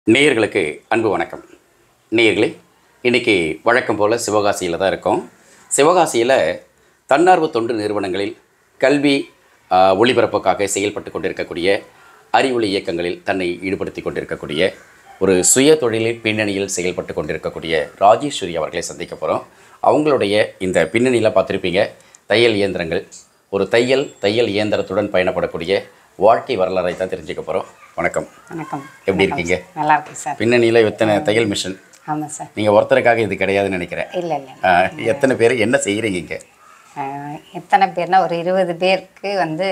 நேயர்களுக்கு அன்பு வணக்கம் நேயர்களே இன்றைக்கி வழக்கம் போல் சிவகாசியில் தான் இருக்கோம் சிவகாசியில் தன்னார்வ தொண்டு நிறுவனங்களில் கல்வி ஆ, ஒளிபரப்புக்காக செயல்பட்டு கொண்டிருக்கக்கூடிய அறிவொளி இயக்கங்களில் தன்னை ஈடுபடுத்தி கொண்டிருக்கக்கூடிய ஒரு சுய தொழிலில் பின்னணியில் செயல்பட்டு கொண்டிருக்கக்கூடிய ராஜேஸ்வரி அவர்களை சந்திக்க போகிறோம் அவங்களுடைய இந்த பின்னணியில் பார்த்துருப்பீங்க தையல் இயந்திரங்கள் ஒரு தையல் தையல் இயந்திரத்துடன் பயணப்படக்கூடிய வாழ்க்கை வரலாறை தான் தெரிஞ்சுக்க போகிறோம் வணக்கம் வணக்கம் எப்படி இருக்கீங்க நல்லா இருக்கு சார் பின்னணியில் எத்தனை தையல் மிஷின் ஆமாம் சார் நீங்கள் ஒருத்தருக்காக இது கிடையாதுன்னு நினைக்கிறேன் இல்லை இல்லை ஆ, எத்தனை பேர் என்ன செய்கிறீங்க இங்கே ஆஹ் எத்தனை பேர்னா ஒரு இருபது பேருக்கு வந்து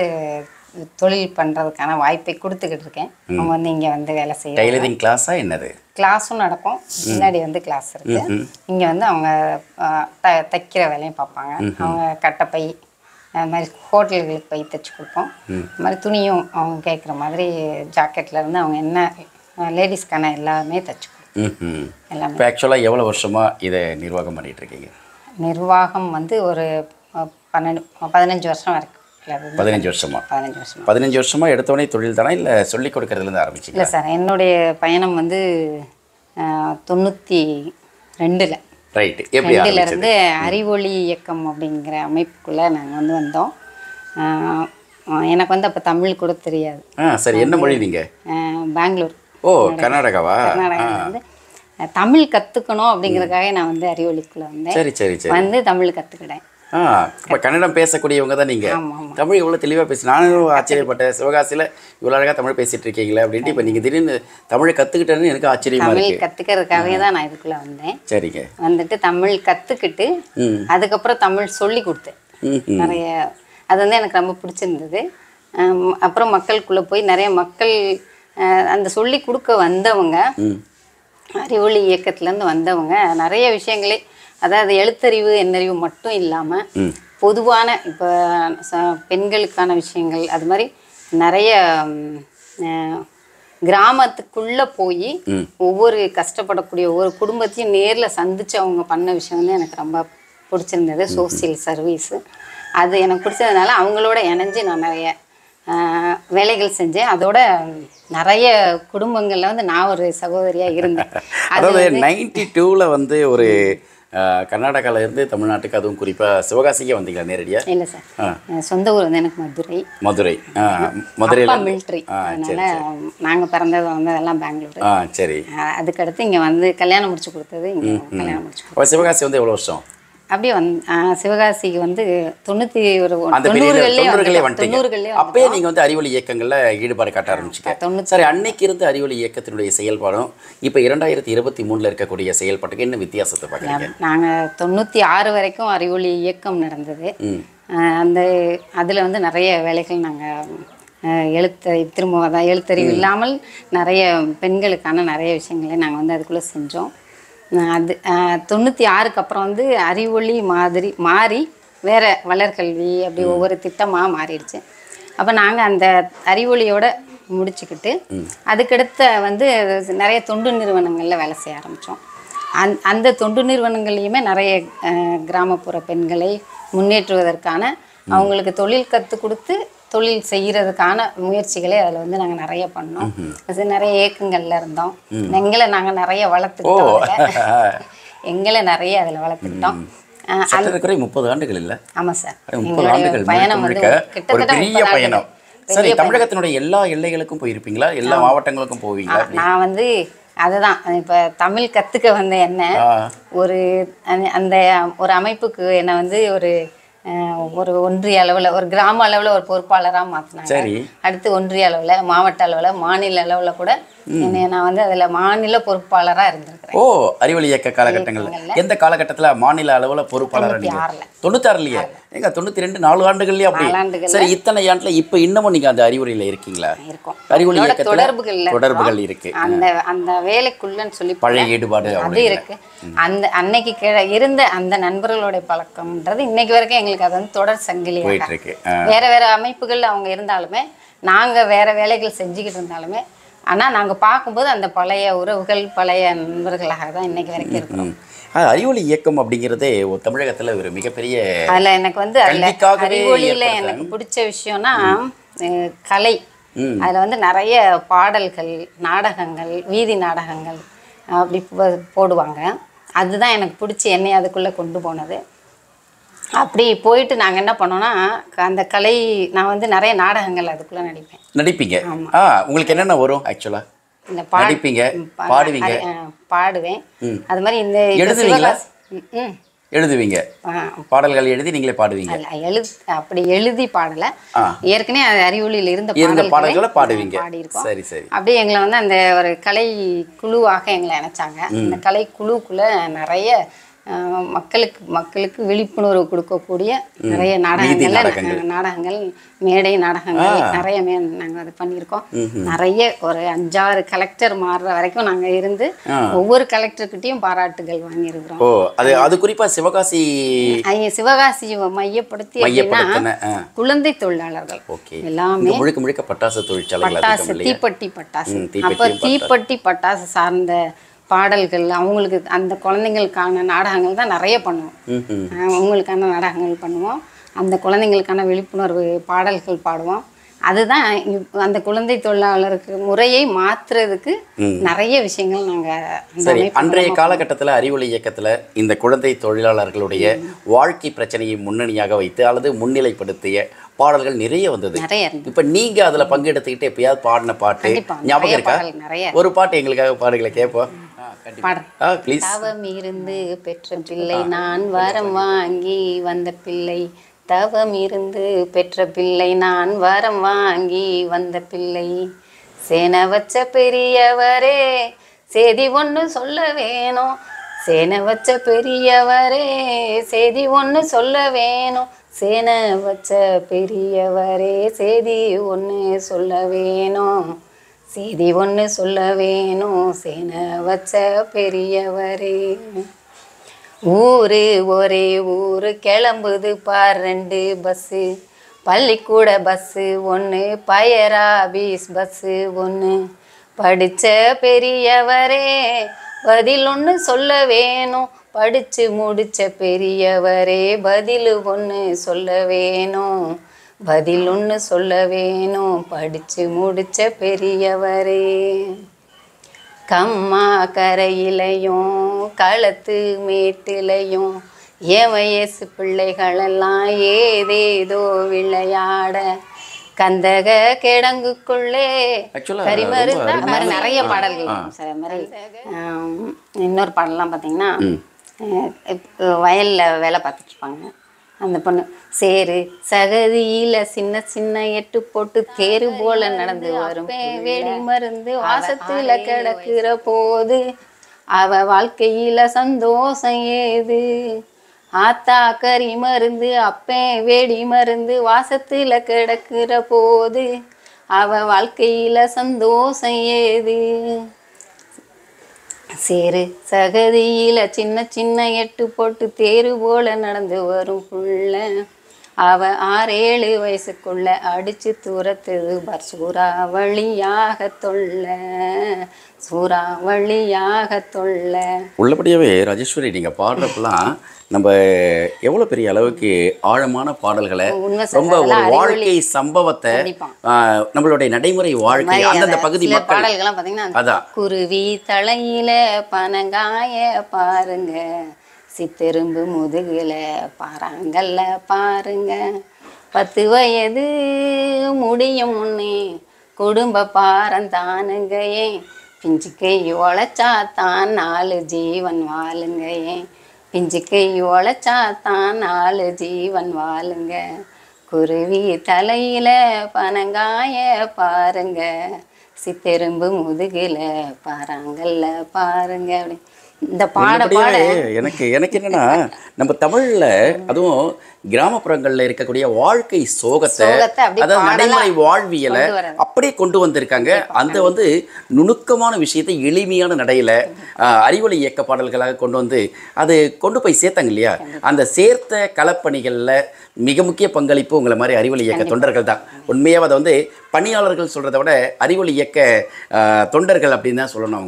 தொழில் பண்ணுறதுக்கான வாய்ப்பை கொடுத்துக்கிட்டு இருக்கேன் அவங்க வந்து இங்கே வந்து வேலை செய்ய டைலரிங் கிளாஸா என்னது கிளாஸும் நடக்கும் முன்னாடி வந்து கிளாஸ் இருக்கு இங்கே வந்து அவங்க ஆஹ் த தைக்கிற வேலையும் பார்ப்பாங்க அவங்க கட்டப்பை அது மாதிரி ஹோட்டல்களுக்கு போய் தைச்சு கொடுப்போம் அது மாதிரி துணியும் அவங்க கேட்குற மாதிரி ஜாக்கெட்ல இருந்து அவங்க என்ன லேடிஸ்க்கான எல்லாமே தைச்சு கொடுப்போம் ம் எல்லாமே இப்போ ஆக்சுவலாக எவ்வளோ வருஷமாக இதை நிர்வாகம் பண்ணிட்டு இருக்கீங்க நிர்வாகம் வந்து ஒரு அஹ், பன்னெண்டு பதினஞ்சு வருஷம் வரைக்கும் இல்லை, அது பதினஞ்சு வருஷமா பதினஞ்சு வருஷம் பதினஞ்சு வருஷமாக எடுத்தோடனே தொழில் தானா இல்லை சொல்லிக் கொடுக்கறதுலேருந்து ஆரம்பிச்சிங்க இல்லை சார் என்னுடைய பயணம் வந்து அஹ், தொண்ணூற்றி ரெண்டில் ரைட்டு எப்படி ரெண்டுல ஆரம்பிச்சது இருந்து அறிவொளி இயக்கம் அப்படிங்கிற அமைப்புக்குள்ளே நாங்கள் வந்து வந்தோம் அஹ், அஹ், எனக்கு வந்து அப்போ தமிழ் கூட தெரியாது ஆ சரி என்ன மொழி நீங்கள் அஹ், பெங்களூர் ஓ கர்நாடகாவா கர்நாடகாவில் வந்து அஹ், தமிழ் கற்றுக்கணும் அப்படிங்கிறதுக்காக நான் வந்து அறிவொளிக்குள்ளே வந்தேன் சரி சரி சரி வந்து தமிழ் கற்றுக்கிட்டேன் ஆ இப்போ கன்னடம் பேசக்கூடியவங்க தான் நீங்கள் ஆமாம் ஆமாம் தமிழ் இவ்வளோ தெளிவாக பேசி நானும் ஆச்சரியப்பட்டேன் சிவகாசியில் இவ்வளோ அழகாக தமிழ் பேசிட்டு இருக்கீங்களே அப்படின்ட்டு இப்போ நீங்கள் திடீர்னு தமிழை கற்றுக்கிட்டேன்னு எனக்கு ஆச்சரியமாக தமிழ் இருக்குது கற்றுக்கிறதுக்காகவே தான் நான் இதுக்குள்ளே வந்தேன் சரிங்க வந்துட்டு தமிழ் கற்றுக்கிட்டு ம் அதுக்கப்புறம் தமிழ் சொல்லி கொடுத்தேன் ம் ம். நிறைய அது வந்து எனக்கு ரொம்ப பிடிச்சிருந்தது ஆம், அப்புறம் மக்களுக்குள்ளே போய் நிறைய மக்கள் அஹ், அந்த சொல்லி கொடுக்க வந்தவங்க ம் அறிவொளி இயக்கத்துலேருந்து வந்தவங்க நிறைய விஷயங்களே அதாவது எழுத்தறிவு எண்ணறிவு மட்டும் இல்லாமல் ம். பொதுவான இப்போ பெண்களுக்கான விஷயங்கள் அது மாதிரி நிறைய ம், அஹ், கிராமத்துக்குள்ளே போய் ம். ஒவ்வொரு கஷ்டப்படக்கூடிய ஒவ்வொரு குடும்பத்தையும் நேரில் சந்திச்சு அவங்க பண்ண விஷயம் வந்து எனக்கு ரொம்ப பிடிச்சிருந்தது சோசியல் சர்வீஸு அது எனக்கு பிடிச்சதுனால அவங்களோட இணைஞ்சு நான் நிறைய ஆஹ், வேலைகள் செஞ்சேன் அதோட நிறைய குடும்பங்களில் வந்து நான் ஒரு சகோதரியாக இருந்தேன் அது அதாவது நைன்டி டூவில் வந்து ஒரு அஹ், கர்நாடகால இருந்து தமிழ்நாட்டுக்கு அதுவும் குறிப்பாக சிவகாசிக்கே வந்தீங்களா நேரடியாக இல்லை சார் ஆ. என் சொந்த ஊர் வந்து எனக்கு மதுரை மதுரை ஆ அப்பா மதுரையில் மிலிட்ரி ஆ அதனால நாங்கள் பிறந்தது வந்ததெல்லாம் பெங்களூர் ஆ சரி அதுக்கடுத்து இங்கே வந்து கல்யாணம் முடிச்சு கொடுத்தது இங்கே கல்யாணம் முடிச்சு கொடுத்தது. அப்போ சிவகாசி வந்து எவ்வளோ வருஷம் அப்படியே வந்து ஆ, சிவகாசிக்கு வந்து தொண்ணூற்றி ஒரு அந்த பெரிய தொண்ணூறுகள்லேயே தொண்ணூறுகளே வந்துட்டோம். வந்துட்டீங்க தொண்ணூறுகள்லேயே அப்பயே நீங்கள் வந்து அறிவொளி இயக்கங்களில் ஈடுபாடு காட்ட ஆரம்பிச்சிக்க தொண்ணூத்தி சரி அன்னைக்கு இருந்த அறிவொளி இயக்கத்தினுடைய செயல்பாடும் இப்போ இரண்டாயிரத்தி இருபத்தி மூணில் இருக்கக்கூடிய செயல்பாட்டுக்கு என்ன வித்தியாசத்தை பார்க்குறீங்க நாங்கள் தொண்ணூற்றி ஆறு வரைக்கும் அறிவொளி இயக்கம் நடந்தது ம் ஆஹ் அந்த அதில் வந்து நிறைய வேலைகள் நாங்கள் எழுத்த திரும்ப அதான் எழுத்தறிவு இல்லாமல் நிறைய பெண்களுக்கான நிறைய விஷயங்களை நாங்கள் வந்து அதுக்குள்ளே செஞ்சோம் ஆஹ் அது தொண்ணூற்றி ஆறுக்கு அப்புறம் வந்து அறிவொளி மாதிரி மாறி வேற வளர்கல்வி அப்படி ஒவ்வொரு திட்டமாக மாறிடுச்சு அப்போ நாங்கள் அந்த அறிவொளியோட முடிச்சுக்கிட்டு அதுக்கடுத்த வந்து நிறைய தொண்டு நிறுவனங்களில் வேலை செய்ய ஆரம்பித்தோம் அந் அந்த தொண்டு நிறுவனங்கள்லையுமே நிறைய அஹ், கிராமப்புற பெண்களை முன்னேற்றுவதற்கான அவங்களுக்கு தொழில் கற்றுக் கொடுத்து தொழில் செய்கிறதுக்கான முயற்சிகளை அதில் வந்து நாங்கள் நிறைய பண்ணோம் அது நிறைய இயக்கங்கள்ல இருந்தோம் எங்களை நாங்கள் நிறைய வளர்த்துக்கிட்டோம் அதுல. எங்களை நிறைய அதில் வளர்த்துக்கிட்டோம் அஹ், சட்டக்குறை முப்பது ஆண்டுகள் இல்லை ஆமாம் சார் முப்பது ஆண்டுகள் எங்களுடைய பயணம் வந்து முழுக்க ஒரு கிட்டத்தட்ட பெரிய முப்பது பயணம் ஆண்டுகள். சரி தமிழகத்தினுடைய எல்லா எல்லைகளுக்கும் போயிருப்பீங்களா எல்லா மாவட்டங்களுக்கும் போவீங்களா ஆ, நான் வந்து அதுதான் இப்போ தமிழ் கற்றுக்க வந்த என்ன ஆ ஒரு அந்த- அந்த ஒரு அமைப்புக்கு என்னை வந்து ஒரு அஹ், ஒரு ஒன்றிய அளவில் ஒரு கிராம அளவில் ஒரு பொறுப்பாளராக மாற்றினாங்க சரி அடுத்து ஒன்றிய அளவில் மாவட்ட அளவில் மாநில அளவில் கூட என்னை நான் வந்து அதில் மாநில பொறுப்பாளராக இருந்திருக்கிறேன் ஓ அறிவொளி இயக்க காலகட்டங்கள்ல எந்த காலகட்டத்துல மாநில அளவுல பொறுப்பாளர் நீங்க ஆறில் தொண்ணூத்தாறுலயே எங்க தொண்ணூத்தி ரெண்டு நாலு ஆண்டுகள்லயே அப்படி நாலாண்டுகள்ல. சரி இத்தனை ஆண்டுல இப்ப இன்னமும் நீங்க அந்த அறிவுரையில இருக்கீங்களா இருக்கும் அறிவொளி என்னோட இயக்கத்துல தொடர்புகள்ல தொடர்புகள் இருக்கு அந்த அந்த வேலைக்குள்ளன்னு சொல்லி பழைய ஈடுபாடு அது அப்படி இருக்கு அந்த அன்னைக்கு கீழே இருந்த அந்த நண்பர்களுடைய பழக்கம்ன்றது இன்னைக்கு வரைக்கும் எங்களுக்கு அது வந்து தொடர் சங்கிலியாக போயிட்டு இருக்கு ஆ. வேற வேற அமைப்புகள் அவங்க இருந்தாலுமே நாங்க வேற வேலைகள் செஞ்சுக்கிட்டு இருந்தாலுமே ஆனா நாங்க பார்க்கும்போது அந்த பழைய உறவுகள் பழைய நண்பர்களாக தான் இன்னைக்கு வரைக்கும் இருக்கிறோம் ம். ஆ, அறிவொளி இயக்கம் அப்படிங்கிறதே ஒரு தமிழகத்துல ஒரு மிகப்பெரிய அதுல எனக்கு வந்து அதுல கல்விக்காகவே அறிவொளியில ஏற்படுத்த- எனக்கு பிடிச்ச விஷயம்னா அஹ், கலை அதில் வந்து நிறைய பாடல்கள் நாடகங்கள் வீதி நாடகங்கள் அப்படி போ- போடுவாங்க அதுதான் எனக்கு பிடிச்சி என்னை அதுக்குள்ளே கொண்டு போனது அப்படி போயிட்டு நாங்கள் என்ன பண்ணோன்னா அந்த கலை நான் வந்து நிறைய நாடகங்கள் அதுக்குள்ளே நடிப்பேன் நடிப்பீங்க ஆ உங்களுக்கு என்னென்ன வரும் ஆக்சுவலாக இந்த பா நடிப்பீங்க பா- பாடுவீங்க அது, ஆ, பாடுவேன் அது மாதிரி இந்த இந்த எழுதுவீங்களா? சிவகாசி- ம், ம். எழுதுவீங்க ஆ, பாடல்கள் எழுதி நீங்களே பாடுவீங்க அல்ல, எழு அப்படி எழுதி பாடல ஆ. ஏற்கனவே அது அறிவொளியில் இருந்த இருந்த பாடல்களை பாடல்களை பாடுவீங்க பாடியிருக்கோம் சரி சரி அப்படியே எங்களை வந்து அந்த ஒரு கலை குழுவாக எங்களை இணைச்சாங்க அந்த கலை குழுக்குள்ள நிறைய அஹ், மக்களுக்கு மக்களுக்கு விழிப்புணர்வு கொடுக்கக்கூடிய நிறைய நாடகங்கள்ல நாடகங்கள். அஹ், நாடகங்கள் மேடை நாடகங்கள் நிறைய மே நாங்கள் அது பண்ணியிருக்கோம் நிறைய ஒரு அஞ்சாறு கலெக்டர் மாறுற வரைக்கும் நாங்கள் இருந்து ஒவ்வொரு கலெக்டர்கிட்டையும் பாராட்டுகள் வாங்கியிருக்கிறோம் ஓ அது அது குறிப்பா சிவகாசி ஐய சிவகாசியை மையப்படுத்தி அப்படின்னா மையப்படுத்தின ஆ குழந்தை தொழிலாளர்கள் ஓகே எல்லாமே இங்க முழுக்க முழுக்க பட்டாசு தொழிற்சாலைகள் அதிகம் பட்டாசு இல்லையா தீப்பெட்டி பட்டாசு ம், அப்போ தீப்பெட்டியும் தீப்பெட்டி பட்டாசு சார்ந்த பாடல்கள் அவங்களுக்கு அந்த குழந்தைங்களுக்கான நாடகங்கள் தான் நிறைய பண்ணுவோம் ம் ம் அஹ் அவங்களுக்கான நாடகங்கள் பண்ணுவோம் அந்த குழந்தைங்களுக்கான விழிப்புணர்வு பாடல்கள் பாடுவோம் அதுதான் இப்- அந்த குழந்தை தொழிலாளருக்கு முறையை மாத்துறதுக்கு நிறைய விஷயங்கள் நாங்கள் சரி அன்றைய காலகட்டத்தில் அறிவொளி இயக்கத்தில் இந்த குழந்தை தொழிலாளர்களுடைய வாழ்க்கை பிரச்சனையை முன்னணியாக வைத்து அல்லது முன்னிலைப்படுத்திய பாடல்கள் நிறைய வந்தது நிறைய இருந்து இப்போ நீங்க அதுல பங்கெடுத்துக்கிட்டு எப்பயாவது பாடின பாட்டு கண்டிப்பா, ஞாபகம் நிறைய இருக்கா பாடல், நிறைய. ஒரு பாட்டு எங்களுக்காக பாடுகளை கேட்போம் ஆ, கண்டிப்பா பாடுறேன் ஆ ப்ளீஸ் தவம் இருந்து பெற்ற பிள்ளை நான் வரம் வாங்கி வந்த பிள்ளை தவம் இருந்து பெற்ற பிள்ளை நான் வரம் வாங்கி வந்த பிள்ளை சேன வச்ச பெரியவரே செய்தி ஒன்று சொல்ல வேணும் சேன வச்ச பெரியவரே செய்தி ஒன்று சொல்ல வேணும் சேன வச்ச பெரியவரே செய்தி ஒன்று சொல்ல வேணும் செய்தி ஒன்று சொல்ல வேணும் சேன வச்ச பெரியவரே ஊரு ஒரே ஊரு கிளம்புது பார் ரெண்டு பஸ்ஸு பள்ளிக்கூட பஸ்ஸு ஒன்று பயரா பீஸ் பஸ்ஸு ஒன்று படித்த பெரியவரே பதில் ஒன்று சொல்ல வேணும் படித்து முடிச்ச பெரியவரே பதில் ஒன்று சொல்ல வேணும் பதில் ஒன்று சொல்ல வேணும் படித்து முடிச்ச பெரியவரே கம்மா கரையிலையும் களத்து மேட்டிலையும் என் வயசு பிள்ளைகளெல்லாம் ஏதேதோ விளையாட கந்தக கிடங்குக்குள்ளே Actually, கரிமருந்தா ரொம்ப அது மாதிரி அருமையா- நிறைய பாடல்கள் இருக்கும் சார் அது மாதிரி ஆம், இன்னொரு பாடலாம் பார்த்தீங்கன்னா அஹ், இப்போ வயலில் வேலை பார்த்துட்டு இருப்பாங்க அந்த பொண்ணு சேரு சகதியில சின்ன சின்ன எட்டு போட்டு தேரு போல நடந்து வரும் வேடி மருந்து வாசத்துல கிடக்குற போது அவ வாழ்க்கையில சந்தோஷம் ஏது ஆத்தா கறி மருந்து அப்பே வேடி மருந்து வாசத்துல கிடக்குற போது அவ வாழ்க்கையில சந்தோஷம் ஏது சேரு சகதியில சின்ன சின்ன எட்டு போட்டு தேரு போல நடந்து வரும் புள்ள அவ ஆறேழு வயசுக்குள்ள அடிச்சு தூரத்துது பார் சூறாவளியாக தொல்ல சூறாவளியாக தொல்ல உள்ளபடியாவே ராஜேஸ்வரி நீங்க பாடுறப்பெல்லாம் நம்ம எவ்வளவு பெரிய அளவுக்கு ஆழமான பாடல்களை உண்மை சார், ரொம்ப ஒரு அதெல்லாம் வாழ்க்கை சம்பவத்தை கண்டிப்பா. ஆ, நம்மளுடைய நடைமுறை வாழ்க்கை அந்தந்த பகுதி சில மக்கள் பாடல்கள்லாம் பார்த்தீங்கன்னா அதான் குருவி தலையில பனங்காய பாருங்க சித்தெரும்பு முதுகுல பாறாங்கல்ல பாருங்க பத்து வயது முடியும் முன்னே குடும்ப பாரம் தானுங்க ஏன் பிஞ்சுக்கை உழைச்சா தான் நாலு ஜீவன் வாழுங்க ஏன் பிஞ்சுக்கை உழைச்சா தான் நாலு ஜீவன் வாழுங்க குருவி தலையில பனங்காய பாருங்க சித்தெரும்பு முதுகுல பாறாங்கல்ல பாருங்க அப்படி இந்த பாட பாட உள்ளபடியாவே எனக்கு எனக்கு என்னன்னா நம்ம தமிழ்ல அதுவும் கிராமப்புறங்கள்ல இருக்கக்கூடிய வாழ்க்கை சோகத்தை சோகத்தை அப்படியே அதாவது பாடலா நடைமுறை வாழ்வியலை கொண்டு வர்றது. அப்படியே கொண்டு வந்திருக்காங்க அந்த வந்து நுணுக்கமான விஷயத்தை எளிமையான நடையில ஆஹ், அறிவொளி இயக்க பாடல்களாக கொண்டு வந்து அது கொண்டு போய் சேர்த்தாங்க இல்லையா அந்த சேர்த்த களப்பணிகள்ல மிக முக்கிய பங்களிப்பு உங்களை மாதிரி அறிவொளி இயக்க தொண்டர்கள் தான் உண்மையாக அதை வந்து பணியாளர்கள் சொல்றதை விட அறிவொளி இயக்க ஆஹ், தொண்டர்கள் அப்படின்னு தான் சொல்லணும் அவங்கள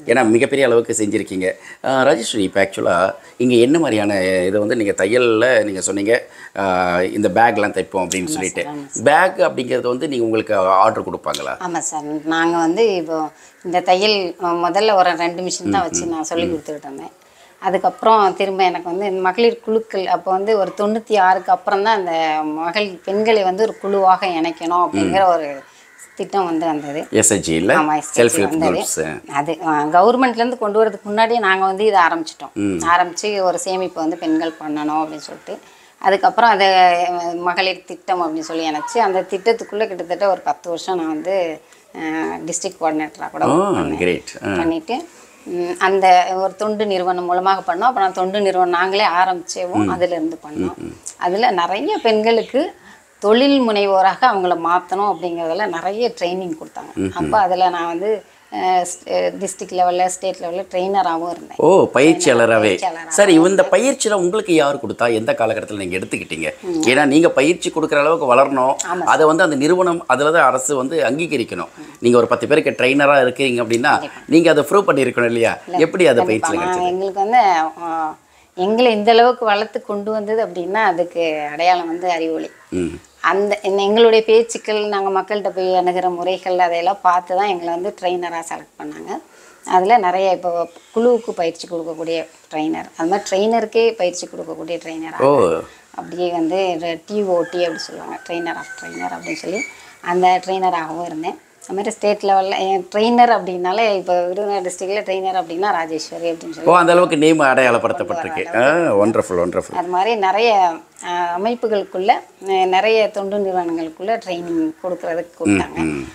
ஏன்னா மிகப்பெரிய அளவுக்கு செஞ்சுருக்கீங்க ஆஹ் ராஜேஸ்வரி இப்போ ஆக்சுவலாக இங்கே என்ன மாதிரியான இதை வந்து நீங்கள் தையலில் நீங்கள் சொன்னீங்க ஆஹ் இந்த பேக்லாம் தைப்போம் அப்படின்னு சொல்லிட்டு பேக் அப்படிங்கிறது வந்து நீங்கள் உங்களுக்கு ஆர்டர் கொடுப்பாங்களா ஆமாம் சார் நாங்கள் வந்து இப்போ இந்த தையல் அஹ், முதல்ல ஒரு ரெண்டு மிஷின் தான் வச்சு நான் சொல்லி கொடுத்துக்கிட்டு இருந்தேன் அதுக்கப்புறம் திரும்ப எனக்கு வந்து இந்த மகளிர் குழுக்கள் அப்போ வந்து ஒரு தொண்ணூற்றி ஆறுக்கு அப்புறம் தான் அந்த மகளிர் பெண்களை வந்து ஒரு குழுவாக இணைக்கணும் அப்படிங்கிற ஒரு திட்டம் வந்து வந்தது எஸ்ஹெச்ஜி இல்லை ஆமா, செல்ஃப் SHG ஹெல்ப் வந்தது. குரூப்ஸ் அது கவர்மெண்ட்லேருந்து கொண்டு வரதுக்கு முன்னாடியே நாங்கள் வந்து இதை ஆரம்பிச்சிட்டோம் ஆரம்பித்து ஒரு சேமிப்பு வந்து பெண்கள் பண்ணணும் அப்படின்னு சொல்லிட்டு அதுக்கப்புறம் அதை அஹ், மகளிர் திட்டம் அப்படின்னு சொல்லி நினச்சி அந்த திட்டத்துக்குள்ளே கிட்டத்தட்ட ஒரு பத்து வருஷம் நான் வந்து டிஸ்ட்ரிக்ட் கோஆர்டினேட்டராக கூட ஓ work பண்ணேன். கிரேட் பண்ணிட்டு ம், அந்த ஒரு தொண்டு நிறுவனம் மூலமாக பண்ணோம் அப்புறம் தொண்டு நிறுவனம் நாங்களே ஆரம்பிச்சேவும் அதுல இருந்து பண்ணோம் அதுல நிறைய பெண்களுக்கு தொழில் முனைவோராக அவங்கள மாற்றணும் அப்படிங்கிறதுல நிறைய ட்ரைனிங் கொடுத்தாங்க அப்போ அதில் நான் வந்து டிஸ்ட்ரிக்ட் லெவலில் ஸ்டேட் லெவலில் ட்ரெயினராகவும் இருந்தேன் ஓ பயிற்சியாளராகவே பயிற்சியாளரா. சரி இந்த பயிற்சியில் உங்களுக்கு யார் கொடுத்தா எந்த காலகட்டத்தில் நீங்கள் எடுத்துக்கிட்டீங்க ஏன்னா நீங்கள் பயிற்சி கொடுக்குற அளவுக்கு வளரணும் அதை வந்து அந்த நிறுவனம் அதில் தான் அரசு வந்து அங்கீகரிக்கணும் நீங்கள் ஒரு பத்து பேருக்கு ட்ரைனராக இருக்கிறீங்க அப்படின்னா நீங்கள் அதை ப்ரூவ் பண்ணியிருக்கணும் இல்லையா எப்படி அதை பயிற்சியில் ஆனா, கிடைச்சது எங்களுக்கு வந்து ஆஹ், எங்களை இந்த அளவுக்கு வளர்த்து கொண்டு வந்தது அப்படின்னா அதுக்கு அடையாளம் வந்து அறிவொளி ம் அந்த இந்த எங்களுடைய பேச்சுக்கள் நாங்கள் மக்கள்கிட்ட போய் அணுகிற முறைகள் அதையெல்லாம் பார்த்து தான் எங்களை வந்து ட்ரெயினராக செலக்ட் பண்ணாங்க அதில் நிறைய இப்போ குழுவுக்கு பயிற்சி கொடுக்கக்கூடிய ட்ரெயினர் அது மாதிரி ட்ரெயினருக்கே பயிற்சி கொடுக்கக்கூடிய ஓ ட்ரெயினராக அப்படியே வந்து டிஓடி அப்படி சொல்லுவாங்க ட்ரெயினர் ஆஃப் ட்ரெயினர் அப்படின்னு சொல்லி அந்த ட்ரெயினராகவும் இருந்தேன் அது மாதிரி ஸ்டேட் லெவலில் ட்ரெயினர் அப்படின்னாலே இப்போ விருதுநகர் டிஸ்ட்ரிக்டில் ட்ரெயினர் அப்படின்னா ராஜேஸ்வரி அப்படின்னு சொல்லி ஓ அந்த அளவுக்கு நேம் அடையாளப்படுத்தப்பட்டிருக்கு ஆ ஒண்டர்ஃபுல் ஒண்டர்ஃபுல் அது மாதிரி நிறைய அஹ், அமைப்புகளுக்குள்ள அஹ், நிறைய தொண்டு நிறுவனங்களுக்குள்ள ட்ரைனிங் கொடுக்கறதுக்கு கொடுத்தாங்க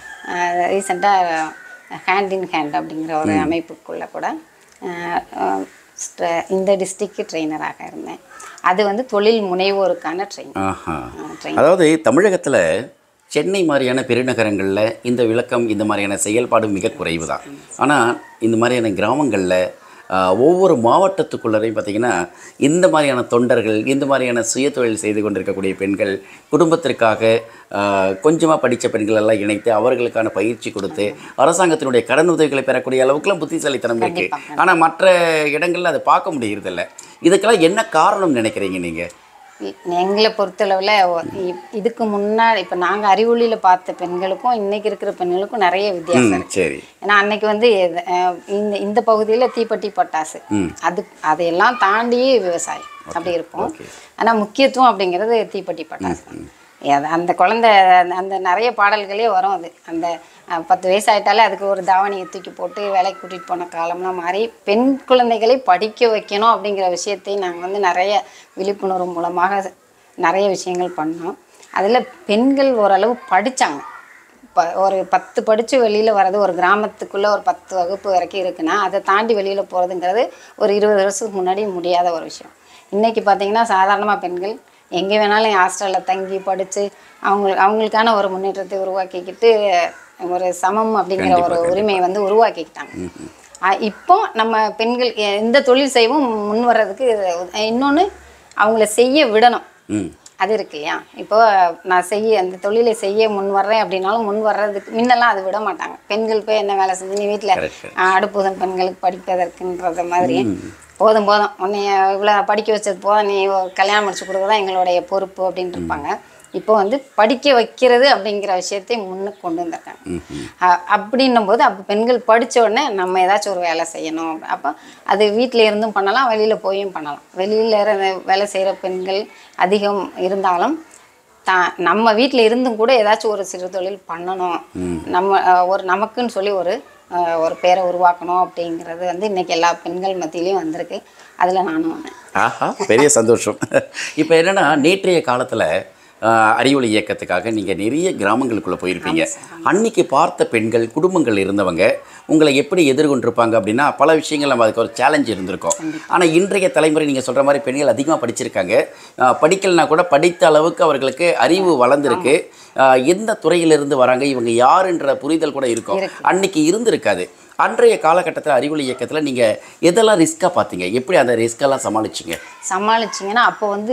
ரீசெண்டாக ஹேண்ட் இன் ஹேண்ட் அப்படிங்கிற ஒரு அமைப்புக்குள்ள கூட அஹ், அஹ், ஸ்ட- இந்த டிஸ்ட்ரிக்ட் ட்ரெயினராக இருந்தேன் அது வந்து தொழில் முனைவோருக்கான ட்ரெயின் ஆஹா ட்ரெயின் அதாவது தமிழகத்தில் சென்னை மாதிரியான பெருநகரங்களில் இந்த விளக்கம் இந்த மாதிரியான செயல்பாடு மிக குறைவு தான் ஆனால் இந்த மாதிரியான கிராமங்களில் ஒவ்வொரு மாவட்டத்துக்குள்ளரையும் பார்த்திங்கன்னா இந்த மாதிரியான தொண்டர்கள் இந்த மாதிரியான சுயதொழில் செய்து கொண்டிருக்கக்கூடிய பெண்கள் குடும்பத்திற்காக கொஞ்சமாக படித்த பெண்கள் எல்லாம் இணைத்து அவர்களுக்கான பயிற்சி கொடுத்து அரசாங்கத்தினுடைய கடன் உதவிகளை பெறக்கூடிய அளவுக்குலாம் புத்திசாலித்தனம் இருக்குது ஆனால் மற்ற இடங்களில் அதை பார்க்க முடியறதில்ல இதுக்கெல்லாம் என்ன காரணம் நினைக்கிறீங்க நீங்கள் எங்களை பொறுத்தளவில் இதுக்கு முன்னாடி இப்போ நாங்கள் அறிவொளியில் பார்த்த பெண்களுக்கும் இன்னைக்கு இருக்கிற பெண்களுக்கும் நிறைய வித்தியாசம் ம் சரி ஏன்னா அன்னைக்கு வந்து எது- அஹ் இந்த இந்த பகுதியில் தீப்பெட்டி பட்டாசு அது அதையெல்லாம் தாண்டி விவசாயம் அப்படி இருக்கும் ஆனால் முக்கியத்துவம் அப்படிங்கிறது தீப்பெட்டி பட்டாசு தான். அது அந்த குழந்தை அந்த- அந்த நிறைய பாடல்களே வரும் அது அந்த அஹ், பத்து வயசு ஆயிட்டாலே அதுக்கு ஒரு தாவணியை தூக்கி போட்டு வேலைக்கு கூட்டிகிட்டு போன காலம்லாம் மாறி பெண் குழந்தைகளை படிக்க வைக்கணும் அப்படிங்கிற விஷயத்தை நாங்கள் வந்து நிறைய விழிப்புணர்வு மூலமாக நிறைய விஷயங்கள் பண்ணோம் அதில் பெண்கள் ஓரளவு படித்தாங்க ப ஒரு பத்து படித்து வெளியில் வர்றது ஒரு கிராமத்துக்குள்ளே ஒரு பத்து வகுப்பு வரைக்கும் இருக்குன்னா அதை தாண்டி வெளியில் போகிறதுங்கிறது ஒரு இருபது வருஷத்துக்கு முன்னாடி முடியாத ஒரு விஷயம் இன்றைக்கி பார்த்தீங்கன்னா சாதாரணமாக பெண்கள் எங்கே வேணாலும் ஹாஸ்டலில் தங்கி படித்து அவங்க அவங்களுக்கான ஒரு முன்னேற்றத்தை உருவாக்கிக்கிட்டு ஒரு சமம் அப்படிங்கிற ஒரு உரிமையை வந்து உருவாக்கிக்கிட்டாங்க அஹ் இப்போ நம்ம பெண்கள் எ- எந்த தொழில் செய்வோம் முன் வர்றதுக்கு இன்னொன்று அவங்கள செய்ய விடணும் ம் அது இருக்கு இல்லையா இப்போ நான் செய்ய அந்த தொழிலை செய்ய முன் வர்றேன் அப்படின்னாலும் முன் வர்றதுக்கு முன்னெல்லாம் அது விட மாட்டாங்க பெண்கள் போய் என்ன வேலை செஞ்சு நீ வீட்டில் Correct, correct. அடுப்புதன் பெண்களுக்கு படிப்பதற்குன்றத மாதிரி போதும் போதும் உன்னை இவ்வளோ படிக்க வச்சது போதும் நீ ஒரு கல்யாணம் முடிச்சு கொடுக்குறதா எங்களுடைய பொறுப்பு அப்படின்ட்டு இருப்பாங்க இப்போ வந்து படிக்க வைக்கிறது அப்படிங்கிற விஷயத்தை முன்னுக்கு கொண்டு வந்திருக்காங்க அ- அப்படின்னும் போது அப்போ பெண்கள் படிச்ச உடனே நம்ம ஏதாச்சும் ஒரு வேலை செய்யணும் அப்போ அது வீட்டில் இருந்தும் பண்ணலாம் வெளியில் போயும் பண்ணலாம் வெளியில் இருந்து வேலை செய்கிற பெண்கள் அதிகம் இருந்தாலும் தா நம்ம வீட்டில் இருந்தும் கூட ஏதாச்சும் ஒரு சிறு தொழில் பண்ணணும் நம்ம அஹ், ஒரு நமக்குன்னு சொல்லி ஒரு அஹ், ஒரு பேரை உருவாக்கணும் அப்படிங்கிறது வந்து இன்னைக்கு எல்லா பெண்கள் மத்தியிலையும் வந்திருக்கு அதில் நானும் ஒன்று ஆஹா பெரிய சந்தோஷம் இப்போ என்னன்னா நேற்றைய காலத்தில் அறிவொளி இயக்கத்துக்காக நீங்கள் நிறைய கிராமங்களுக்குள்ளே போயிருப்பீங்க அன்னைக்கு பார்த்த பெண்கள் குடும்பங்கள் இருந்தவங்க உங்களை எப்படி எதிர்கொண்டிருப்பாங்க அப்படின்னா பல விஷயங்கள் நம்ம அதுக்கு ஒரு சேலஞ்ச் இருந்திருக்கும் ஆனால் இன்றைய தலைமுறை நீங்கள் சொல்கிற மாதிரி பெண்கள் அதிகமாக படிச்சிருக்காங்க ஆஹ் படிக்கலைனா கூட படித்த அளவுக்கு அவர்களுக்கு அறிவு வளர்ந்துருக்கு ஆஹ் எந்த துறையிலிருந்து வராங்க இவங்க யாருன்ற புரிதல் கூட இருக்கும் அன்னைக்கு இருந்திருக்காது அன்றைய காலகட்டத்தில் அறிவொளி இயக்கத்தில் நீங்கள் எதெல்லாம் ரிஸ்க்காக பார்த்தீங்க எப்படி அந்த ரிஸ்கெல்லாம் சமாளிச்சிங்க சமாளிச்சிங்கன்னா அப்போ வந்து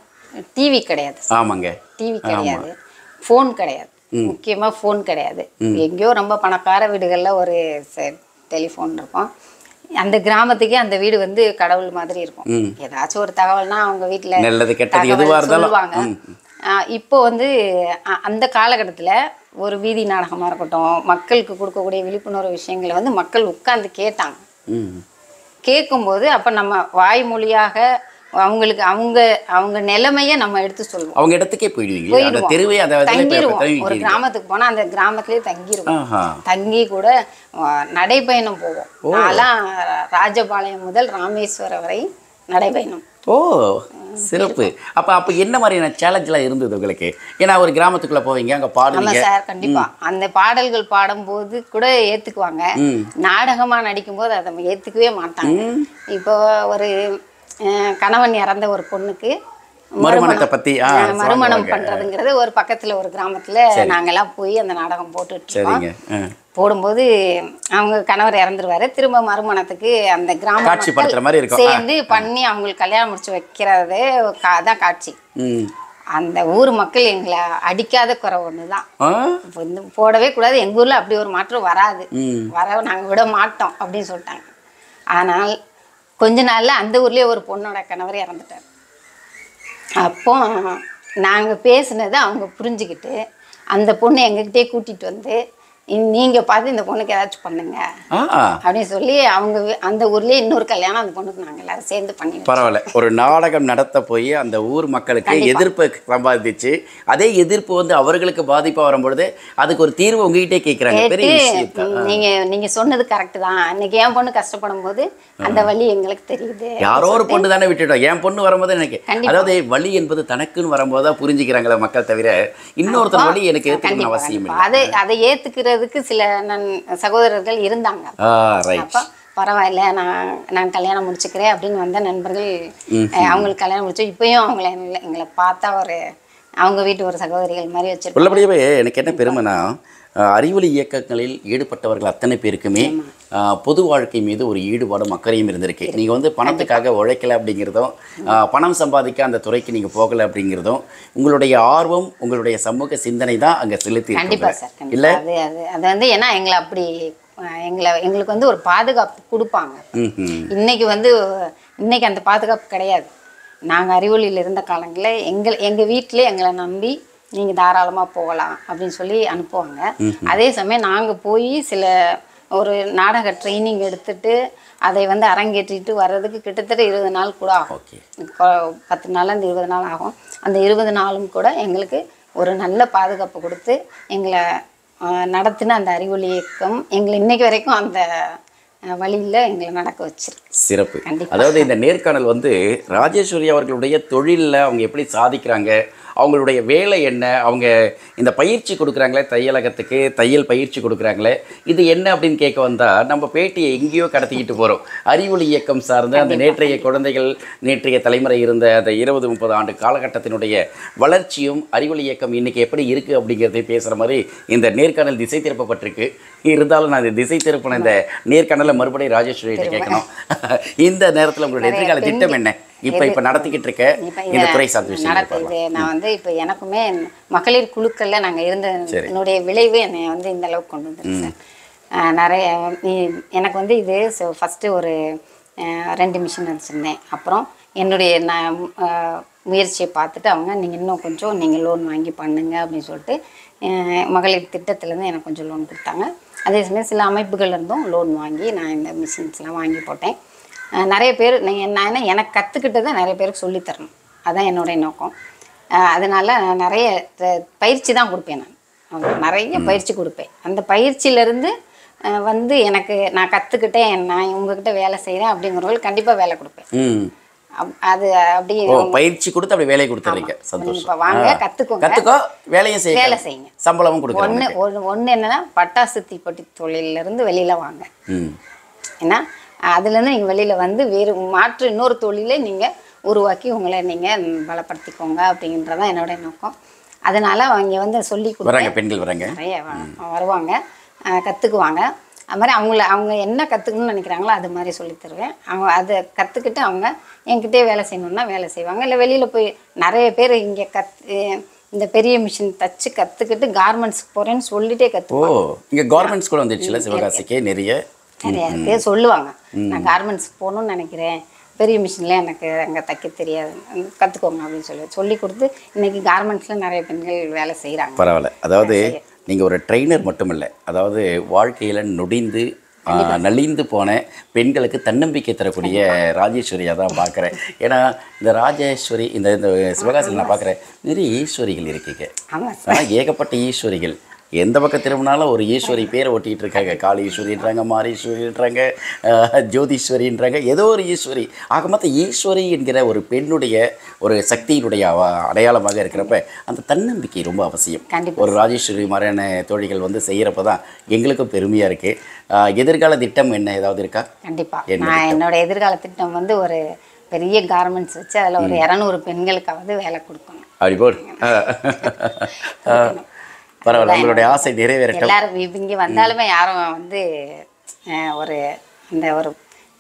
டிவி கிடையாது ஆமாங்க டிவி கிடையாது ஃபோன் கிடையாது முக்கியமாக ஃபோன் கிடையாது எங்கேயோ ரொம்ப பணக்கார வீடுகளில் ஒரு டெலிஃபோன் இருக்கும் அந்த கிராமத்துக்கே அந்த வீடு வந்து கடவுள் மாதிரி இருக்கும் ம். ஏதாச்சும் ஒரு தகவல்னா அவங்க வீட்டில் நல்லது, கெட்டது எதுவா இருந்தாலும். சொல்லுவாங்க ம். ஆ, இப்போ வந்து அ- அந்த காலகட்டத்தில் ஒரு வீதி நாடகமாக இருக்கட்டும் மக்களுக்கு கொடுக்கக்கூடிய விழிப்புணர்வு விஷயங்களை வந்து மக்கள் உட்கார்ந்து கேட்டாங்க ம் கேட்கும்போது அப்போ நம்ம வாய்மொழியாக அவங்களுக்கு அவங்க அவங்க நிலைமையை நம்ம எடுத்து சொல்லுவோம் அவங்க இடத்துக்கே போயிடுவீங்க அந்த போயிடுவோம். தெருவே அந்த இதுல இப்ப தங்கிருவோம் ஒரு தங்கிடுவீங்க. கிராமத்துக்கு போனா அந்த கிராமத்திலே தங்கிருவோம் ஆஹா தங்கி கூட அஹ், நடைப்பயணம் போவோம் நான்லாம் ராஜபாளையம் முதல் ராமேஸ்வரம் வரை நடைபயணம் ஓ சிறப்பு அப்ப அப்ப என்ன மாதிரியான சேலஞ்செலாம் இருந்தது உங்களுக்கு ஏன்னா ஒரு கிராமத்துக்குள்ள போவீங்க அங்க ஆமா பாடுவீங்க சார் கண்டிப்பா அந்த பாடல்கள் பாடும்போது கூட ஏத்துக்குவாங்க ம். நாடகமா நடிக்கும்போது அதை நம்ம ஏத்துக்கவே மாட்டாங்க இப்போ ஒரு அஹ், கணவன் இறந்த ஒரு பொண்ணுக்கு மறுமணத்தை பத்தி, ஆ, அஹ், மறுமணம் சொல்லுவாங்க. பண்றதுங்கிறது ஒரு பக்கத்துல ஒரு கிராமத்துல நாங்கெல்லாம் போய் அந்த நாடகம் போட்டுட்டு இருக்கோம் சரிங்க ஆ. போடும்போது அவங்க கணவர் இறந்துருவாரு திரும்ப மறுமணத்துக்கு அந்த கிராம காட்சிப்படுத்துற மக்கள் மாதிரி இருக்கும். சேர்ந்து பண்ணி அவங்களுக்கு கல்யாணம் முடிச்சு வைக்கிறது கா- தான் காட்சி ம் அந்த ஊர் மக்கள் எங்களை அடிக்காத குறை ஒன்று தான் ஆ வந்து போடவே கூடாது எங்கள் ஊரில் அப்படி ஒரு மாற்றம் வராது ம் வர நாங்கள் விட மாட்டோம் அப்படின்னு சொல்லிட்டாங்க ஆனால் கொஞ்ச நாள்ல அந்த ஊர்லேயே ஒரு பொண்ணோட கணவர் இறந்துட்டார் அப்போ நாங்கள் பேசுனதை அவங்க புரிஞ்சுக்கிட்டு அந்த பொண்ணை எங்ககிட்டயே கூட்டிகிட்டு வந்து "இ- நீங்க பார்த்து இந்த பொண்ணுக்கு ஏதாச்சும் பண்ணுங்க ஆ அப்படின்னு சொல்லி அவங்க வீ- அந்த ஊர்லேயே இன்னொரு கல்யாணம் அந்த பொண்ணுக்கு நாங்கள் எல்லாரும் சேர்ந்து பண்ணி வச்சோம். பரவாயில்ல ஒரு நாடகம் நடத்த போய் அந்த ஊர் மக்களுக்கு எதிர்ப்பை சம்பாதிச்சு அதே எதிர்ப்பு வந்து அவர்களுக்கு பாதிப்பா வரும்பொழுது அதுக்கு ஒரு தீர்வு உங்ககிட்டே கேட்குறாங்க பெரிய விஷயம் கேட்டு நீங்க நீங்க சொன்னது கரெக்ட் தான் இன்னைக்கு என் பொண்ணு கஷ்டப்படும் போது அந்த வழி எங்களுக்கு தெரியுது யாரோ ஒரு பொண்ணு தானே விட்டுட்டோம் என் பொண்ணு வரும்போது எனக்கு கண்டிப்பா. அதாவது வழி என்பது தனக்குன்னு வரும்போது தான் புரிஞ்சுக்கிறாங்களே மக்கள் தவிர இன்னொருத்தர் வழி எனக்கு ஏற்றுக்கணும் கண்டிப்பா அவசியம் கண்டிப்பா. இல்லை அதை அதை ஏத்துக்கிறதுக்கு சில நன் சகோதரர்கள் இருந்தாங்க ஆ ரைட் அப்போ பரவாயில்ல நான் நான் கல்யாணம் முடிச்சுக்கிறேன் அப்படின்னு வந்த நண்பர்கள் அஹ், அவங்களுக்கு கல்யாணம் முடிச்சு இப்பயும் அவங்கள எங்களை- எங்களை பார்த்தா ஒரு அவங்க வீட்டு ஒரு சகோதரிகள் மாதிரி வச்சிருக்கோம் உள்ளபடியாவே எனக்கு என்ன பெருமைனா அஹ், அறிவொளி இயக்கங்களில் ஈடுபட்டவர்கள் அத்தனை பேருக்குமே அஹ், பொது வாழ்க்கை மீது ஒரு ஈடுபாடும் அக்கறையும் இருந்திருக்கு நீங்கள் வந்து பணத்துக்காக உழைக்கல அப்படிங்கிறதும் அஹ், பணம் சம்பாதிக்க அந்த துறைக்கு நீங்கள் போகலை அப்படிங்கிறதும் உங்களுடைய ஆர்வம் உங்களுடைய சமூக சிந்தனை தான் அங்கே செலுத்தி கண்டிப்பா இருக்குது. சார் இல்ல கண்டிப்பா அது அது அது வந்து ஏன்னா எங்களை அப்படி அஹ், எங்களை எங்களுக்கு வந்து ஒரு பாதுகாப்பு கொடுப்பாங்க ம் ம் இன்னைக்கு வந்து இன்னைக்கு அந்த பாதுகாப்பு கிடையாது நாங்கள் அறிவொளியில் இருந்த காலங்களில் எங்கள் எங்கள் வீட்டிலே எங்களை நம்பி நீங்கள் தாராளமாக போகலாம் அப்படின்னு சொல்லி அனுப்புவாங்க அதே சமயம் நாங்கள் போய் சில ஒரு நாடக ட்ரைனிங் எடுத்துட்டு அதை வந்து அரங்கேற்றிட்டு வர்றதுக்கு கிட்டத்தட்ட இருபது நாள் கூட ஆகும் ஓகே கொ- பத்து நாள் அந்த இருபது நாள் ஆகும் அந்த இருபது நாளும் கூட எங்களுக்கு ஒரு நல்ல பாதுகாப்பு கொடுத்து எங்களை ஆஹ், நடத்தின அந்த அறிவொளி இயக்கம் எங்களை இன்னைக்கு வரைக்கும் அந்த வழியில் எங்களை நடக்க வச்சிருக்கு சிறப்பு கண்டிப்பா. அதாவது இந்த நேர்காணல் வந்து ராஜேஸ்வரி அவர்களுடைய தொழிலில் அவங்க எப்படி சாதிக்கிறாங்க அவங்களுடைய வேலை என்ன அவங்க இந்த பயிற்சி கொடுக்குறாங்களே தையலகத்துக்கு தையல் பயிற்சி கொடுக்குறாங்களே இது என்ன அப்படின்னு கேட்க வந்தால் நம்ம பேட்டியை எங்கேயோ கடத்திக்கிட்டு போகிறோம் அறிவொளி இயக்கம் சார்ந்த அந்த நேற்றைய குழந்தைகள் நேற்றைய தலைமுறை இருந்த அந்த இருபது முப்பது ஆண்டு காலகட்டத்தினுடைய வளர்ச்சியும் அறிவொளி இயக்கம் இன்னைக்கு எப்படி இருக்குது அப்படிங்கிறதை பேசுகிற மாதிரி இந்த நேர்காணல் திசை திருப்பப்பட்டிருக்கு இருந்தாலும் நான் இந்த திசை திருப்பின இந்த நேர்காணலை மறுபடியும் ராஜேஸ்வரிகிட்ட கேட்கணும் இந்த நேரத்தில் உங்களுடைய எதிர்கால திட்டம் என்ன இப்போ இப்போ நடத்திக்கிட்டு இருக்க இப்ப இந்த இத துறை சார்ந்த விஷயம் நடத்த இது நான் வந்து இப்போ எனக்குமே மகளிர் குழுக்கள்ல நாங்கள் இருந்த சரி. என்னுடைய விளைவு என்னை வந்து இந்த அளவுக்கு கொண்டு வந்துருக்கு சார் ஆஹ் நிறைய இ- எனக்கு வந்து இது ஃபஸ்ட்டு ஒரு ஆஹ் ரெண்டு மிஷின் வச்சுருந்தேன் அப்புறம் என்னுடைய நான் ஆஹ் முயற்சியை பார்த்துட்டு அவங்க நீங்கள் இன்னும் கொஞ்சம் நீங்கள் லோன் வாங்கி பண்ணுங்க அப்படின்னு சொல்லிட்டு ஆஹ் மகளிர் திட்டத்துலேருந்து எனக்கு கொஞ்சம் லோன் கொடுத்தாங்க அதே சமயம் சில அமைப்புகள் இருந்தும் லோன் வாங்கி நான் இந்த மிஷின்ஸ்லாம் வாங்கி போட்டேன் அஹ் நிறைய பேர் நீங்கள் நான் என்ன எனக்கு கற்றுக்கிட்டதை நிறைய பேருக்கு சொல்லித் தரணும் அதான் என்னுடைய நோக்கம் அஹ் அதனால நான் நிறைய த- பயிற்சி தான் கொடுப்பேன் நான் அவ்வளோ நிறைய பயிற்சி கொடுப்பேன் அந்த பயிற்சியிலேருந்து வந்து எனக்கு நான் கற்றுக்கிட்டேன் நான் உங்ககிட்ட வேலை செய்கிறேன் அப்படிங்கிறவங்களுக்கு கண்டிப்பாக வேலை கொடுப்பேன் ம் அப்- அது அப்படி ஓ பயிற்சி கொடுத்து அப்படி வேலையை கொடுத்துறீங்க இப்போ சந்தோஷம் வாங்க கற்றுக்கோங்க கற்றுக்கோ வேலையும் செய்ய வேலை செய்யுங்க. சம்பளமும் கொடுக்குறோம் ஒன்று ஒன்று ஒன்று என்னென்னா பட்டாசு தீப்பெட்டி தொழிலிருந்து வெளியில் வாங்க ம் ஏன்னா அதுலேருந்து நீங்கள் வெளியில் வந்து வேறு மாற்று இன்னொரு தொழிலை நீங்கள் உருவாக்கி உங்களை நீங்கள் பலப்படுத்திக்கோங்க அப்படின்றதான் என்னோட நோக்கம் அதனால் அவங்க வந்து சொல்லி வராங்க கொடுத்தேன் பெண்கள் வராங்க நிறைய வ- வருவாங்க அஹ் கற்றுக்குவாங்க அது மாதிரி அவங்கள அவங்க என்ன கற்றுக்கணும்னு நினைக்கிறாங்களோ அது மாதிரி சொல்லித் தருவேன் அவங்க அதை கற்றுக்கிட்டு அவங்க என்கிட்டயே வேலை செய்யணுன்னா வேலை செய்வாங்க இல்லை வெளியில் போய் நிறைய பேர் இங்கே கத் இந்த பெரிய மிஷின் தச்சு கற்றுக்கிட்டு கார்மெண்ட்ஸ்க்கு போகிறேன்னு சொல்லிட்டே ஓ கற்றுக்குவாங்க இங்கே கவர்மெண்ட் ஸ்கூல் வந்துடுச்சுல சிவகாசிக்கு நிறைய நிறைய பேர் சொல்லுவாங்க நான் கார்மெண்ட்ஸ் போகணும்னு நினைக்கிறேன் பெரிய மிஷினில் எனக்கு அங்கே தைக்க தெரியாது கற்றுக்கோங்க அப்படின்னு சொல்லி சொல்லி கொடுத்து இன்னைக்கு கார்மெண்ட்ஸில் நிறைய பெண்கள் வேலை செய்கிறாங்க பரவாயில்ல அதாவது நீங்கள் ஒரு ட்ரெயினர் மட்டும் இல்லை அதாவது வாழ்க்கையில் நொடிந்து ஆ, நலிந்து போன பெண்களுக்கு தன்னம்பிக்கை தரக்கூடிய ராஜேஸ்வரியாக தான் பார்க்குறேன் ஏன்னா இந்த ராஜேஸ்வரி இந்த இந்த சிவகாசியில் நான் பார்க்குறேன் நிறைய ஈஸ்வரிகள் இருக்கீங்க ஆமாம் ஆ, ஏகப்பட்ட ஈஸ்வரிகள் எந்த பக்கம் திரும்பினாலும் ஒரு ஈஸ்வரி பேரை ஒட்டிகிட்டு இருக்காங்க காளி ஈஸ்வரின்றாங்க மாரீஸ்வரின்றாங்க ஆஹ், ஜோதீஸ்வரின்றாங்க ஏதோ ஒரு ஈஸ்வரி ஆக மொத்தம் ஈஸ்வரி என்கிற ஒரு பெண்ணுடைய ஒரு சக்தியினுடைய அவ- அடையாளமாக இருக்கிறப்ப அந்த தன்னம்பிக்கை ரொம்ப அவசியம் கண்டிப்பா. ஒரு ராஜேஸ்வரி மாதிரியான தோழிகள் வந்து செய்கிறப்ப தான் எங்களுக்கும் பெருமையாக இருக்குது எதிர்கால திட்டம் என்ன ஏதாவது இருக்கா கண்டிப்பாக நான் என்னோட எதிர்கால திட்டம் வந்து ஒரு பெரிய கார்மெண்ட்ஸ் வச்சு அதில் ஒரு இரநூறு பெண்களுக்காவது வேலை கொடுக்கணும் அப்படி போடு பரவாயில்ல உங்களுடைய ஆசை நிறைவேறட்டும் எல்லாரும் இப்ப இங்க வந்தாலுமே யாரும் வந்து அஹ், ஒரு இந்த ஒரு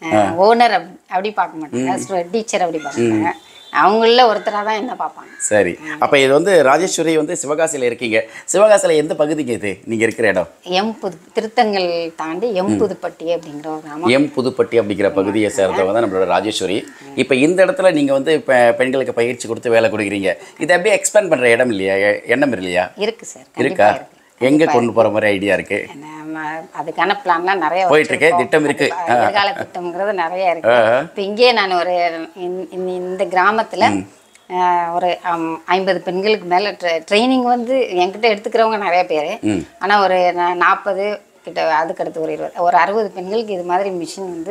ஓனர் அப்படி பார்க்க மாட்டாங்க டீச்சர் அப்படி பார்ப்பாங்க அவங்கள ஒருத்தராக தான் என்ன பார்ப்பாங்க சரி அப்போ இது வந்து ராஜேஸ்வரி வந்து சிவகாசியில் இருக்கீங்க சிவகாசியில் எந்த பகுதிங்க இது நீங்கள் இருக்கிற இடம் எம் புது திருத்தங்கல் தாண்டி எம் புதுப்பட்டி அப்படிங்கிற ஒரு கிராமம் எம் புதுப்பட்டி அப்படிங்கிற பகுதியை சேர்ந்தவங்க தான் நம்மளோட ராஜேஸ்வரி இப்போ இந்த இடத்துல நீங்கள் வந்து இப்போ பெண்களுக்கு பயிற்சி கொடுத்து வேலை கொடுக்குறீங்க இதை அப்படியே எக்ஸ்பேண்ட் பண்ணுற இடம் இல்லையா எ- எண்ணம் இல்லையா இருக்கு சார் இருக்கா கண்டிப்பாக இருக்கு எங்கே கொண்டு போகிற மாதிரி ஐடியா இருக்குது நம்ம அதுக்கான பிளான்லாம் நிறைய போயிட்டு இருக்கு, வச்சிருக்கோம். திட்டம் இருக்கு. கண்டிப்பா, எதிர்கால திட்டம்ங்கிறது நிறைய இருக்கு இப்போ இங்கே நான் ஒரு இந்த- இந்த- இந்த கிராமத்துல அஹ், ஒரு அம், ஐம்பது பெண்களுக்கு மேல ட்ரைனிங் வந்து என்கிட்ட எடுத்துக்கிறவங்க நிறைய பேர் ஆனா ஒரு நாற்பது கிட்ட அதுக்கடுத்து ஒரு இருபது ஒரு அறுபது பெண்களுக்கு இது மாதிரி மிஷின் வந்து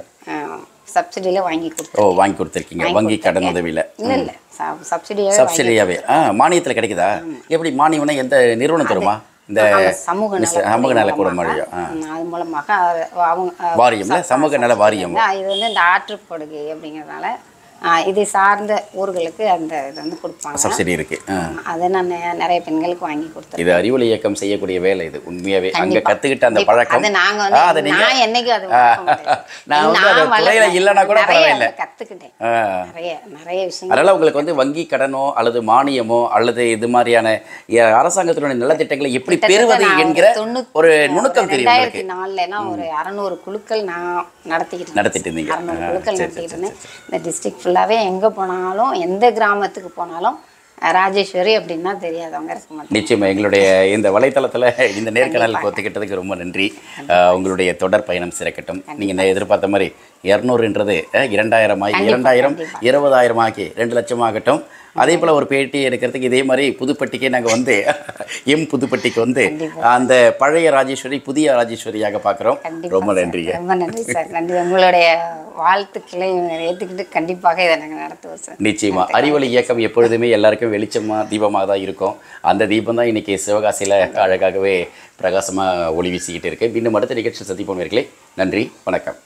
சப்சிடியில வாங்கி ஓ கொடுத்தோம் வாங்கி கொடுத்துருக்கீங்க வங்கி கடன் உதவியில் இல்ல இல்ல சப்சிடியாக சப்சிடியாவே ஆ மானியத்தில் கிடைக்குதா எப்படி மானியம்னா எந்த நிறுவனம் தருமா இந்த சமூக நல மிஸ்- சமூக நல கூட முடியும் ஆ ம், அது மூலமாக அது- அவங்க அஹ், வாரியம்ல சமூக நல வாரியம் இது வந்து இந்த ஆற்றுப்படுகை அப்படிங்கிறதுனால ஆ, இதை சார்ந்த ஊர்களுக்கு அந்த இது வந்து கொடுப்பாங்க சப்சிடி இருக்கு ஆ. அதை நான் நெ- நிறைய பெண்களுக்கு வாங்கி கொடுத்தேன் இது அறிவொளி இயக்கம் செய்யக்கூடிய வேலை இது உண்மையாவே அங்க கண்டிப்பா. கத்துக்கிட்ட அந்த இப்ப பழக்கம் அது நாங்க ஆ, அதை வந்து நீங்க நான் என்னைக்கும் அது ஆ, மறக்க மாட்டேன். நான் வந்து நான் அந்த துறையில வளர்ந்தேன். இல்லைன்னா கூட நிறைய பரவாயில்ல அதை கத்துக்கிட்டேன் ஆ. நிறைய நிறைய விஷயங்கள் அதனால உங்களுக்கு வந்து வங்கி கடனோ அல்லது மானியமோ அல்லது இது மாதிரியான எ- அரசாங்கத்தினுடைய நலத்திட்டங்களை எப்படி பெறுவது நான் என்கிற தொண்ணூத்தி- ஒரு நுணுக்கம் தெரியும் ரெண்டாயிரத்தி உங்களுக்கு நாலுலலாம் ஒரு அறநூறு குழுக்கள் நான் நடத்திக்கிட்டு இருந்தேன். நடத்திட்டு இருந்தீங்க. அறநூறு ஆ, குழுக்கள் சரி, நடத்திக்கிட்டு இருந்தேன் இந்த டிஸ்ட்ரிக்ட் ஃபுல்லாவே எங்க போனாலும் எந்த கிராமத்துக்கு போனாலும் அஹ், ராஜேஸ்வரி அப்படின்னா தெரியாதவங்க இருக்க மாட்டாங்க நிச்சயமா எங்களுடைய இந்த வலைத்தளத்துல இந்த நேர்காணல் ஒத்துக்கிட்டதுக்கு ரொம்ப நன்றி அஹ், உங்களுடைய தொடர் பயணம் சிறக்கட்டும் நீங்க இந்த எதிர்பார்த்த மாதிரி இரநூறுன்றது இரண்டாயிரம் ஆகி கண்டிப்பா, இரண்டாயிரம் கண்டிப்பா. இருபதாயிரம் ஆகி ரெண்டு லட்சம் ஆகட்டும் அதே போல ஒரு பேட்டி எடுக்கிறதுக்கு இதே மாதிரி புதுப்பட்டிக்கே நாங்க வந்து எம் புதுப்பட்டிக்கு வந்து அந்த பழைய ராஜேஸ்வரி புதிய ராஜேஸ்வரியாக பார்க்குறோம் கண்டிப்பா ரொம்ப சார். நன்றிங்க ரொம்ப நன்றி சார் நன்றி உங்களுடைய வாழ்த்துக்களை ஏத்துக்கிட்டு கண்டிப்பாக இதை நாங்கள் நடத்துவோம் சார் நிச்சயமா அறிவொளி இயக்கம் எப்பொழுதுமே எல்லாருக்கும் வெளிச்சமா தீபமாக தான் இருக்கும் அந்த தீபம் தான் இன்னைக்கு சிவகாசியில் அழகாகவே பிரகாசமா ஒளி வீசிக்கிட்டு இருக்கு மீண்டும் அடுத்த நிகழ்ச்சி சந்திப்போம் நேர்களே நன்றி வணக்கம்